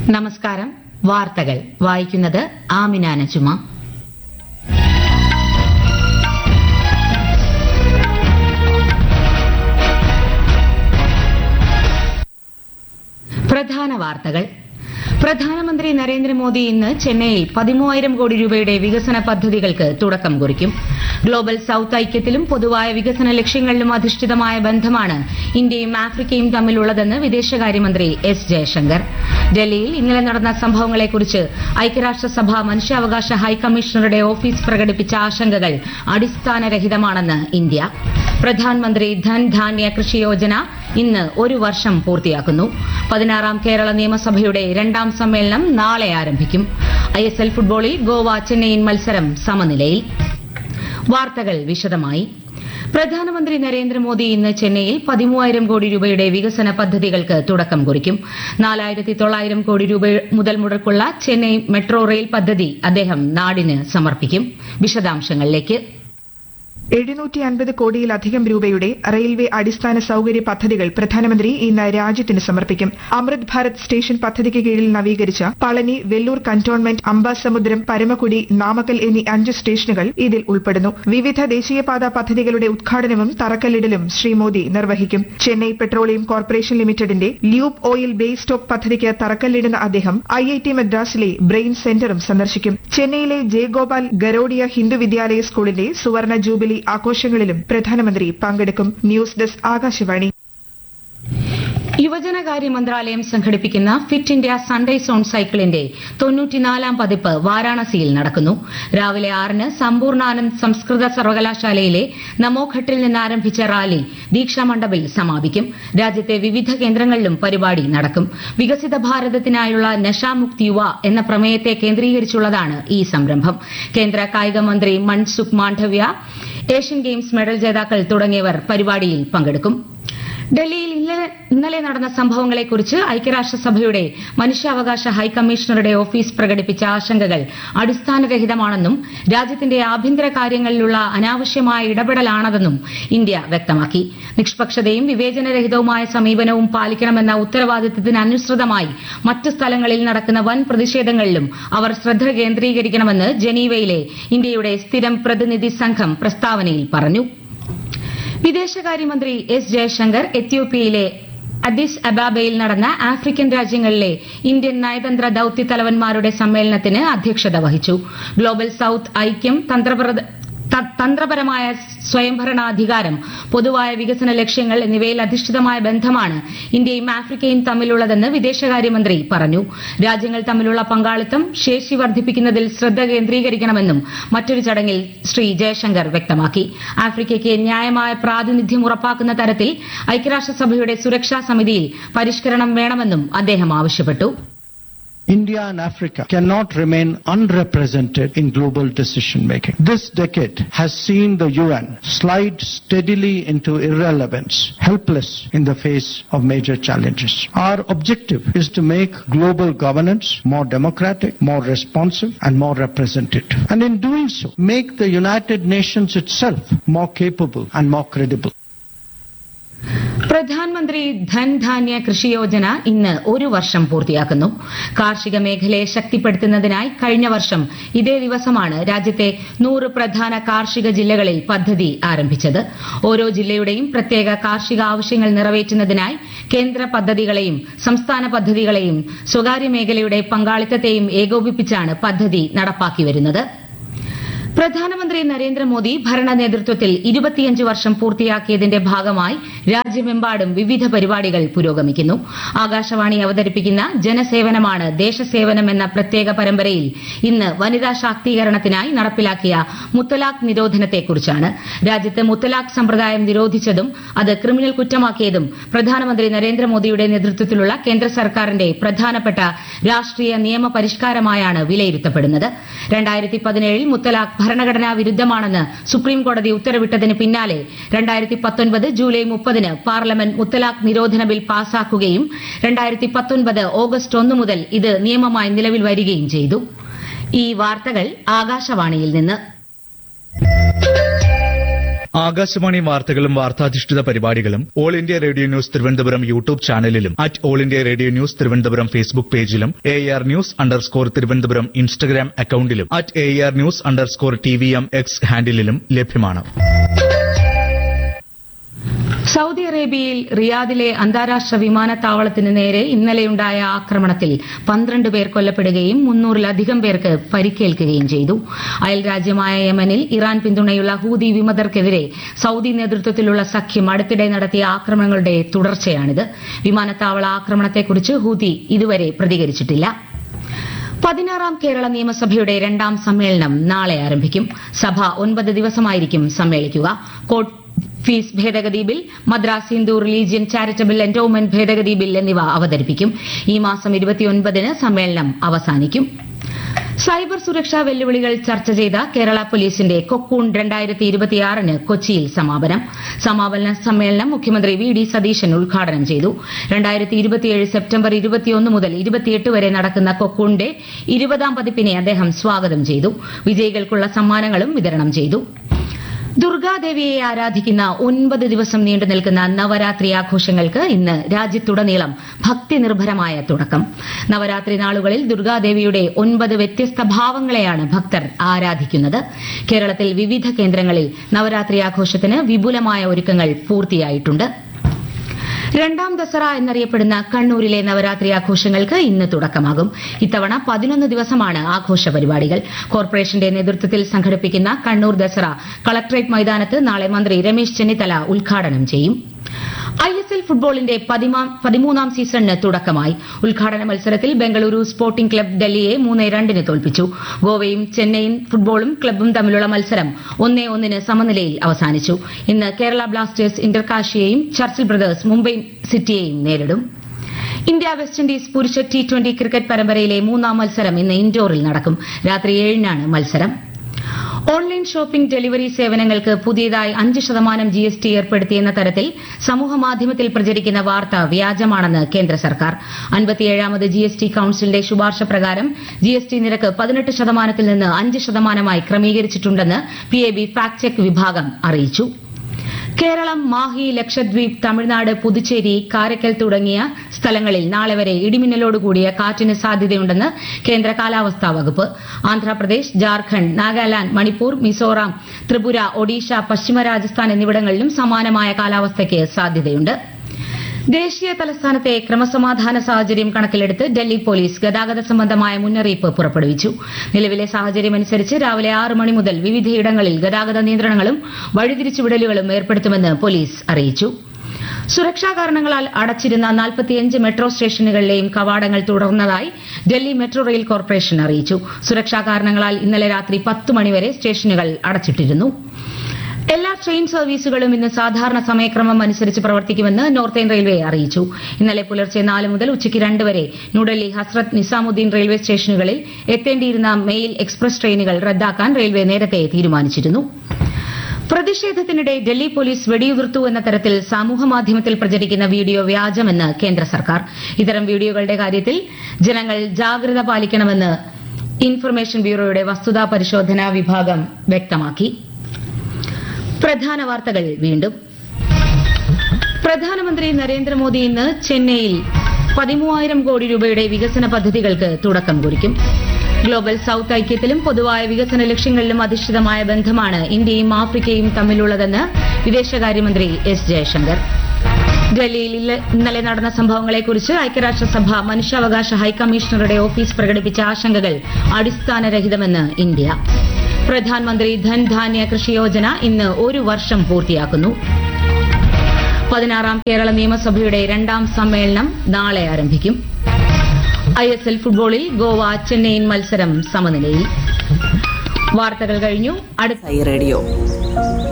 നമസ്കാരം വാർത്തകൾ വായിക്കുന്നത് ആമിന നജുമ പ്രധാന വാർത്തകൾ പ്രധാനമന്ത്രി നരേന്ദ്രമോദി ഇന്ന് ചെന്നൈയിൽ പതിമൂവായിരം കോടി രൂപയുടെ വികസന പദ്ധതികൾക്ക് തുടക്കം കുറിക്കും ഗ്ലോബൽ സൌത്ത് ഐക്യത്തിലും പൊതുവായ വികസന ലക്ഷ്യങ്ങളിലും അധിഷ്ഠിതമായ ബന്ധമാണ് ഇന്ത്യയും ആഫ്രിക്കയും തമ്മിലുള്ളതെന്ന് വിദേശകാര്യമന്ത്രി എസ് ജയശങ്കർ ഡൽഹിയിൽ ഇന്നലെ നടന്ന സംഭവങ്ങളെക്കുറിച്ച് ഐക്യരാഷ്ട്രസഭ മനുഷ്യാവകാശ ഹൈക്കമ്മീഷണറുടെ ഓഫീസ് പ്രകടിപ്പിച്ച ആശങ്കകൾ അടിസ്ഥാനരഹിതമാണെന്ന് ഇന്ത്യ പ്രധാനമന്ത്രി ധൻ ധാന്യ കൃഷി യോജന ഇന്ന് ഒരു വർഷം പൂർത്തിയാക്കുന്നു പതിനാറാം കേരള നിയമസഭയുടെ രണ്ടാം സമ്മേളനം നാളെ ആരംഭിക്കും ഐഎസ്എൽ ഫുട്ബോളിൽ ഗോവ ചെന്നൈയിൻ മത്സരം സമനിലയിൽ വാർത്തകൾ വിശദമായി പ്രധാനമന്ത്രി നരേന്ദ്രമോദി ഇന്ന് ചെന്നൈയിൽ പതിമൂവായിരം കോടി രൂപയുടെ വികസന പദ്ധതികൾക്ക് തുടക്കം കുറിക്കും നാലായിരത്തി തൊള്ളായിരം കോടി രൂപ മുതൽ മുടക്കുള്ള ചെന്നൈ മെട്രോ റെയിൽ പദ്ധതി അദ്ദേഹം നാടിന് സമർപ്പിക്കും വിശദാംശങ്ങളിലേക്ക് എഴുന്നൂറ്റി അൻപത് കോടിയിലധികം രൂപയുടെ റെയിൽവേ അടിസ്ഥാന സൌകര്യ പദ്ധതികൾ പ്രധാനമന്ത്രി ഇന്ന് രാജ്യത്തിന് സമർപ്പിക്കും അമൃത് ഭാരത് സ്റ്റേഷൻ പദ്ധതിക്ക് കീഴിൽ നവീകരിച്ച പളനി വെല്ലൂർ കന്റോൺമെന്റ് അംബാസമുദ്രം പരമക്കുടി നാമക്കൽ എന്നീ അഞ്ച് സ്റ്റേഷനുകൾ ഇതിൽ ഉൾപ്പെടുന്നു വിവിധ ദേശീയപാത പദ്ധതികളുടെ ഉദ്ഘാടനവും തറക്കല്ലിടലും ശ്രീ മോദി നിർവഹിക്കും ചെന്നൈ പെട്രോളിയം കോർപ്പറേഷൻ ലിമിറ്റഡിന്റെ ലൂബ് ഓയിൽ ബേസ് സ്റ്റോക്ക് പദ്ധതിക്ക് തറക്കല്ലിടുന്ന അദ്ദേഹം ഐ ഐ ടി മദ്രാസിലെ ബ്രെയിൻ സെന്ററും സന്ദർശിക്കും ചെന്നൈയിലെ ജയഗോപാൽ ഗരോഡിയ ഹിന്ദു വിദ്യാലയ സ്കൂളിന്റെ സുവർണ ജൂബിലി ആഘോഷങ്ങളിലും പ്രധാനമന്ത്രി പങ്കെടുക്കും ന്യൂസ് ഡെസ്ക് ആകാശവാണി യുവജനകാര്യ മന്ത്രാലയം സംഘടിപ്പിക്കുന്ന ഫിറ്റ് ഇന്ത്യ സൺഡേ സോൺ സൈക്കിളിന്റെ തൊണ്ണൂറ്റിനാലാം പതിപ്പ് വാരാണസിയിൽ നടക്കുന്നു രാവിലെ ആറിന് സമ്പൂർണ്ണാനന്ദ് സംസ്കൃത സർവകലാശാലയിലെ നമോഘട്ടിൽ നിന്ന് ആരംഭിച്ച റാലി ദീക്ഷാ മണ്ഡപിൽ സമാപിക്കും രാജ്യത്തെ വിവിധ കേന്ദ്രങ്ങളിലും പരിപാടി നടക്കും വികസിത ഭാരതത്തിനായുള്ള നശാമുക്ത് യുവ എന്ന പ്രമേയത്തെ കേന്ദ്രീകരിച്ചുള്ളതാണ് ഈ സംരംഭം കേന്ദ്ര കായിക മന്ത്രി Mansukh Mandaviya Asian Games medal ജേതാക്കൾ തുടങ്ങിയവർ പരിപാടിയിൽ പങ്കെടുക്കും ഡൽഹിയിൽ ഇന്നലെ നടന്ന സംഭവങ്ങളെക്കുറിച്ച് ഐക്യരാഷ്ട്രസഭയുടെ മനുഷ്യാവകാശ ഹൈക്കമ്മീഷണറുടെ ഓഫീസ് പ്രകടിപ്പിച്ച ആശങ്കകൾ അടിസ്ഥാനരഹിതമാണെന്നും രാജ്യത്തിന്റെ ആഭ്യന്തര കാര്യങ്ങളിലുള്ള അനാവശ്യമായ ഇടപെടലാണതെന്നും ഇന്ത്യ വ്യക്തമാക്കി നിഷ്പക്ഷതയും വിവേചനരഹിതവുമായ സമീപനവും പാലിക്കണമെന്ന ഉത്തരവാദിത്തത്തിന് അനുസൃതമായി മറ്റ് സ്ഥലങ്ങളിൽ നടക്കുന്ന വൻ പ്രതിഷേധങ്ങളിലും അവർ ശ്രദ്ധ കേന്ദ്രീകരിക്കണമെന്ന് ജനീവയിലെ ഇന്ത്യയുടെ സ്ഥിരം പ്രതിനിധി സംഘം പ്രസ്താവനയിൽ പറഞ്ഞു വിദേശകാര്യമന്ത്രി എസ് ജയശങ്കർ എത്യോപ്യയിലെ അഡിസ് അബാബയിൽ നടന്ന ആഫ്രിക്കൻ രാജ്യങ്ങളിലെ ഇന്ത്യൻ നയതന്ത്ര ദൌത്യ തലവന്മാരുടെ സമ്മേളനത്തിന് അധ്യക്ഷത വഹിച്ചു ഗ്ലോബൽ സൌത്ത് ഐക്യം തന്ത്രപരമായ സ്വയംഭരണാധികാരം പൊതുവായ വികസന ലക്ഷ്യങ്ങൾ എന്നിവയിൽ അധിഷ്ഠിതമായ ബന്ധമാണ് ഇന്ത്യയും ആഫ്രിക്കയും തമ്മിലുള്ളതെന്ന് വിദേശകാര്യമന്ത്രി പറഞ്ഞു രാജ്യങ്ങൾ തമ്മിലുള്ള പങ്കാളിത്തം ശേഷി വർദ്ധിപ്പിക്കുന്നതിൽ ശ്രദ്ധ കേന്ദ്രീകരിക്കണമെന്നും മറ്റൊരു ചടങ്ങിൽ ശ്രീ ജയശങ്കർ വ്യക്തമാക്കി ആഫ്രിക്കയ്ക്ക് ന്യായമായ പ്രാതിനിധ്യം ഉറപ്പാക്കുന്ന തരത്തിൽ ഐക്യരാഷ്ട്രസഭയുടെ സുരക്ഷാ സമിതിയിൽ പരിഷ്കരണം വേണമെന്നും അദ്ദേഹം ആവശ്യപ്പെട്ടു India and Africa cannot remain unrepresented in global decision making. This decade has seen the UN slide steadily into irrelevance, helpless in the face of major challenges. Our objective is to make global governance more democratic, more responsive, and more representative. And in doing so, make the United Nations itself more capable and more credible. പ്രധാനമന്ത്രി ധൻധാന്യ കൃഷി യോജന ഇന്ന് ഒരു വർഷം പൂർത്തിയാക്കുന്നു കാർഷിക മേഖലയെ ശക്തിപ്പെടുത്തുന്നതിനായി കഴിഞ്ഞ വർഷം ഇതേ ദിവസമാണ് രാജ്യത്തെ നൂറ് പ്രധാന കാർഷിക ജില്ലകളിൽ പദ്ധതി ആരംഭിച്ചത് ഓരോ ജില്ലയുടെയും പ്രത്യേക കാർഷിക ആവശ്യങ്ങൾ നിറവേറ്റുന്നതിനായി കേന്ദ്ര പദ്ധതികളെയും സംസ്ഥാന പദ്ധതികളെയും സ്വകാര്യ മേഖലയുടെ പങ്കാളിത്തത്തെയും ഏകോപിപ്പിച്ചാണ് പദ്ധതി നടപ്പാക്കി വരുന്നത് പ്രധാനമന്ത്രി നരേന്ദ്രമോദി ഭരണ നേതൃത്വത്തിൽ ഇരുപത്തിയഞ്ച് വർഷം പൂർത്തിയാക്കിയതിന്റെ ഭാഗമായി രാജ്യമെമ്പാടും വിവിധ പരിപാടികൾ പുരോഗമിക്കുന്നു ആകാശവാണി അവതരിപ്പിക്കുന്ന ജനസേവനമാണ് ദേശസേവനം എന്ന പ്രത്യേക പരമ്പരയിൽ ഇന്ന് വനിതാ ശാക്തീകരണത്തിനായി നടപ്പിലാക്കിയ മുത്തലാഖ് നിരോധനത്തെക്കുറിച്ചാണ് രാജ്യത്ത് മുത്തലാഖ് സമ്പ്രദായം നിരോധിച്ചതും അത് ക്രിമിനൽ കുറ്റമാക്കിയതും പ്രധാനമന്ത്രി നരേന്ദ്രമോദിയുടെ നേതൃത്വത്തിലുള്ള കേന്ദ്ര സർക്കാരിന്റെ പ്രധാനപ്പെട്ട രാഷ്ട്രീയ നിയമ പരിഷ്കാരമായാണ് വിലയിരുത്തപ്പെടുന്നത് രണ്ടായിരത്തി പതിനേഴിൽ മുത്തലാഖ് ഭരണഘടനാ വിരുദ്ധമാണെന്ന് സുപ്രീം കോടതി ഉത്തരവിട്ടതിന് പിന്നാലെ രണ്ടായിരത്തി പത്തൊൻപത് ജൂലൈ മുപ്പതിന് പാർലമെന്റ് മുത്തലാഖ് നിരോധന ബിൽ പാസാക്കുകയും രണ്ടായിരത്തി പത്തൊൻപത് ഓഗസ്റ്റ് ഒന്ന് മുതൽ ഇത് നിയമമായി നിലവിൽ വരികയും ചെയ്തു ഈ വാർത്തകൾ ആകാശവാണിയിൽ നിന്ന് ആകാശവാണി വാർത്തകളും വാർത്താധിഷ്ഠിത പരിപാടികളും All India Radio News Thiruvananthapuram YouTube ചാനലിലും at All India Radio News Thiruvananthapuram Facebook പേജിലും A R news underscore Thiruvananthapuram Instagram അക്കൌണ്ടിലും at A R news underscore T V M X ഹാൻഡിലും ലഭ്യമാണ് സൗദി അറേബ്യയിൽ റിയാദിലെ അന്താരാഷ്ട്ര വിമാനത്താവളത്തിന് നേരെ ഇന്നലെയുണ്ടായ ആക്രമണത്തിൽ പന്ത്രണ്ട് പേർ കൊല്ലപ്പെടുകയും മുന്നൂറിലധികം പേർക്ക് പരിക്കേൽക്കുകയും ചെയ്തു അയൽരാജ്യമായ യമനിൽ ഇറാൻ പിന്തുണയുള്ള ഹൂതി വിമതർക്കെതിരെ സൗദി നേതൃത്വത്തിലുള്ള സഖ്യം അടുത്തിടെ നടത്തിയ ആക്രമണങ്ങളുടെ തുടർച്ചയാണിത് വിമാനത്താവള ആക്രമണത്തെക്കുറിച്ച് ഹൂതി ഇതുവരെ പ്രതികരിച്ചിട്ടില്ല പതിനാറാം കേരള നിയമസഭയുടെ രണ്ടാം സമ്മേളനം നാളെ ആരംഭിക്കും സഭ ഒൻപത് ദിവസമായിരിക്കും സമ്മേളിക്കുക കോർട്ട് ഫീസ് ഭേദഗതി bill Madras Hindu religion charitable endowment ഭേദഗതി ബിൽ എന്നിവ അവതരിപ്പിക്കും ഈ മാസം ഇരുപത്തിയൊൻപതിന് സമ്മേളനം അവസാനിക്കും സൈബർ സുരക്ഷാ വെല്ലുവിളികൾ ചർച്ച ചെയ്ത കേരള പോലീസിന്റെ കൊക്കൂൺ രണ്ടായിരത്തി ഇരുപത്തിയാറിന് കൊച്ചിയിൽ സമാപനം സമാപന സമ്മേളനം മുഖ്യമന്ത്രി വി ഡി സതീശൻ ഉദ്ഘാടനം ചെയ്തു രണ്ടായിരത്തി ഇരുപത്തിയേഴ് സെപ്റ്റംബർ ഇരുപത്തിയൊന്ന് മുതൽ ഇരുപത്തിയെട്ട് വരെ നടക്കുന്ന കൊക്കൂണിന്റെ ഇരുപതാം പതിപ്പിനെ അദ്ദേഹം സ്വാഗതം ചെയ്തു വിജയികൾക്കുള്ള സമ്മാനങ്ങളും വിതരണം ചെയ്തു ദുർഗാദേവിയെ ആരാധിക്കുന്ന ഒൻപത് ദിവസം നീണ്ടു നിൽക്കുന്ന നവരാത്രി ആഘോഷങ്ങൾക്ക് ഇന്ന് രാജ്യത്തുടനീളം ഭക്തിനിർഭരമായ തുടക്കം നവരാത്രി നാളുകളിൽ ദുർഗാദേവിയുടെ ഒൻപത് വ്യത്യസ്ത ഭാവങ്ങളെയാണ് ഭക്തർ ആരാധിക്കുന്നത് കേരളത്തിൽ വിവിധ കേന്ദ്രങ്ങളിൽ നവരാത്രി ആഘോഷത്തിന് വിപുലമായ ഒരുക്കങ്ങൾ പൂർത്തിയായിട്ടുണ്ട് രണ്ടാം ദസറ എന്നറിയപ്പെടുന്ന കണ്ണൂരിലെ നവരാത്രി ആഘോഷങ്ങൾക്ക് ഇന്ന് തുടക്കമാകും ഇത്തവണ പതിനൊന്ന് ദിവസമാണ് ആഘോഷ പരിപാടികൾ കോർപ്പറേഷന്റെ നേതൃത്വത്തിൽ സംഘടിപ്പിക്കുന്ന കണ്ണൂർ ദസറ കളക്ടറേറ്റ് മൈതാനത്ത് നാളെ മന്ത്രി രമേശ് ചെന്നിത്തല ഉദ്ഘാടനം ചെയ്യും ഐ എസ് എൽ ഫുട്ബോളിന്റെ പതിമൂന്നാം സീസണിന് തുടക്കമായി ഉദ്ഘാടന മത്സരത്തിൽ ബംഗളൂരു സ്പോർട്ടിംഗ് ക്ലബ് ഡൽഹിയെ മൂന്ന് രണ്ടിന് തോൽപ്പിച്ചു ഗോവയും ചെന്നൈയിൻ ഫുട്ബോളും ക്ലബ്ബും തമ്മിലുള്ള മത്സരം ഒന്നേ ഒന്നിന് സമനിലയിൽ അവസാനിച്ചു ഇന്ന് കേരള ബ്ലാസ്റ്റേഴ്സ് ഇന്റർകാഷിയെയും ചർച്ചിൽ ബ്രദേഴ്സ് മുംബൈ സിറ്റിയെയും നേരിടും ഇന്ത്യ വെസ്റ്റ് ഇൻഡീസ് പുരുഷ ടി ട്വന്റി ക്രിക്കറ്റ് പരമ്പരയിലെ മൂന്നാം മത്സരം ഇന്ന് ഇൻഡോറിൽ നടക്കും രാത്രി ഏഴിനാണ് മത്സരം ഓൺലൈൻ ഷോപ്പിംഗ് ഡെലിവറി സേവനങ്ങൾക്ക് പുതിയതായി അഞ്ച് ശതമാനം ജി എസ് ടി ഏർപ്പെടുത്തിയെന്ന തരത്തിൽ സമൂഹമാധ്യമത്തിൽ പ്രചരിക്കുന്ന വാർത്ത വ്യാജമാണെന്ന് കേന്ദ്ര സർക്കാർ അൻപത്തിയേഴാമത് ജി എസ് ടി കൌൺസിലിന്റെ ശുപാർശ പ്രകാരം ജി എസ് ടി നിരക്ക് പതിനെട്ട് ശതമാനത്തിൽ നിന്ന് അഞ്ച് ശതമാനമായി ക്രമീകരിച്ചിട്ടുണ്ടെന്ന് P I B fact check വിഭാഗം അറിയിച്ചു കേരളം മാഹി ലക്ഷദ്വീപ് തമിഴ്നാട് പുതുച്ചേരി കാരക്കൽ തുടങ്ങിയ സ്ഥലങ്ങളിൽ നാളെ വരെ ഇടിമിന്നലോടുകൂടിയ കാറ്റിന് സാധ്യതയുണ്ടെന്ന് കേന്ദ്ര കാലാവസ്ഥാ വകുപ്പ് ആന്ധ്രാപ്രദേശ് ജാർഖണ്ഡ് നാഗാലാന്റ് മണിപ്പൂർ മിസോറാം ത്രിപുര ഒഡീഷ പശ്ചിമ രാജസ്ഥാൻ എന്നിവിടങ്ങളിലും സമാനമായ കാലാവസ്ഥയ്ക്ക് സാധ്യതയുണ്ട് ദേശീയ തലസ്ഥാനത്തെ ക്രമസമാധാന സാഹചര്യം കണക്കിലെടുത്ത് ഡൽഹി പോലീസ് ഗതാഗത സംബന്ധമായ മുന്നറിയിപ്പ് പുറപ്പെടുവിച്ചു നിലവിലെ സാഹചര്യമനുസരിച്ച് രാവിലെ ആറ് മണി മുതൽ വിവിധയിടങ്ങളിൽ ഗതാഗത നിയന്ത്രണങ്ങളും വഴിതിരിച്ചുവിടലുകളും ഏർപ്പെടുത്തുമെന്ന് പോലീസ് അറിയിച്ചു സുരക്ഷാ കാരണങ്ങളാൽ അടച്ചിരുന്ന നാൽപ്പത്തിയഞ്ച് മെട്രോ സ്റ്റേഷനുകളിലെയും കവാടങ്ങൾ തുടർന്നതായി ഡൽഹി മെട്രോ റെയിൽ കോർപ്പറേഷൻ അറിയിച്ചു സുരക്ഷാ കാരണങ്ങളാൽ ഇന്നലെ രാത്രി പത്ത് മണിവരെ സ്റ്റേഷനുകൾ അടച്ചിട്ടിരുന്നു എല്ലാ ട്രെയിൻ സർവീസുകളും ഇന്ന് സാധാരണ സമയക്രമം അനുസരിച്ച് പ്രവർത്തിക്കുമെന്ന് നോർത്തേൺ റെയിൽവേ അറിയിച്ചു ഇന്നലെ പുലർച്ചെ നാല് മുതൽ ഉച്ചയ്ക്ക് രണ്ട് വരെ ന്യൂഡൽഹി ഹസ്രത്ത് നിസാമുദ്ദീൻ റെയിൽവേ സ്റ്റേഷനുകളിൽ എത്തേണ്ടിയിരുന്ന മെയിൽ എക്സ്പ്രസ് ട്രെയിനുകൾ റദ്ദാക്കാൻ റെയിൽവേ നേരത്തെ തീരുമാനിച്ചിരുന്നു പ്രതിഷേധത്തിനിടെ ഡൽഹി പോലീസ് വെടിയുതിർത്തു എന്ന തരത്തിൽ സമൂഹമാധ്യമത്തിൽ പ്രചരിക്കുന്ന വീഡിയോ വ്യാജമെന്ന് കേന്ദ്ര സർക്കാർ ഇത്തരം വീഡിയോകളുടെ കാര്യത്തിൽ ജനങ്ങൾ ജാഗ്രത പാലിക്കണമെന്ന് ഇൻഫർമേഷൻ ബ്യൂറോയുടെ വസ്തുതാ പരിശോധനാ വിഭാഗം വ്യക്തമാക്കി പ്രധാന വാർത്തകൾ വീണ്ടും പ്രധാനമന്ത്രി നരേന്ദ്രമോദി ഇന്ന് ചെന്നൈയിൽ പതിമൂവായിരം കോടി രൂപയുടെ വികസന പദ്ധതികൾക്ക് തുടക്കം കുറിക്കും ഗ്ലോബൽ സൌത്ത് ഐക്യത്തിലും പൊതുവായ വികസന ലക്ഷ്യങ്ങളിലും അധിഷ്ഠിതമായ ബന്ധമാണ് ഇന്ത്യയും ആഫ്രിക്കയും തമ്മിലുള്ളതെന്ന് വിദേശകാര്യമന്ത്രി എസ് ജയശങ്കർ ഡൽഹിയിൽ ഇല്ല- ഇന്നലെ നടന്ന സംഭവങ്ങളെക്കുറിച്ച് ഐക്യരാഷ്ട്രസഭ മനുഷ്യാവകാശ ഹൈക്കമ്മീഷണറുടെ ഓഫീസ് പ്രകടിപ്പിച്ച ആശങ്കകൾ അടിസ്ഥാനരഹിതമെന്ന് ഇന്ത്യ പ്രധാനമന്ത്രി ധൻധാന്യ കൃഷി യോജന ഇന്ന് ഒരു വർഷം പൂർത്തിയാക്കുന്നു പതിനാറാം കേരള നിയമസഭയുടെ രണ്ടാം സമ്മേളനം നാളെ ആരംഭിക്കും ഐ എസ് എൽ ഫുട്ബോളിൽ ഗോവ ചെന്നൈയിൻ മത്സരം സമനിലയിൽ വാർത്തകൾ കഴിഞ്ഞു അടുത്ത റേഡിയോ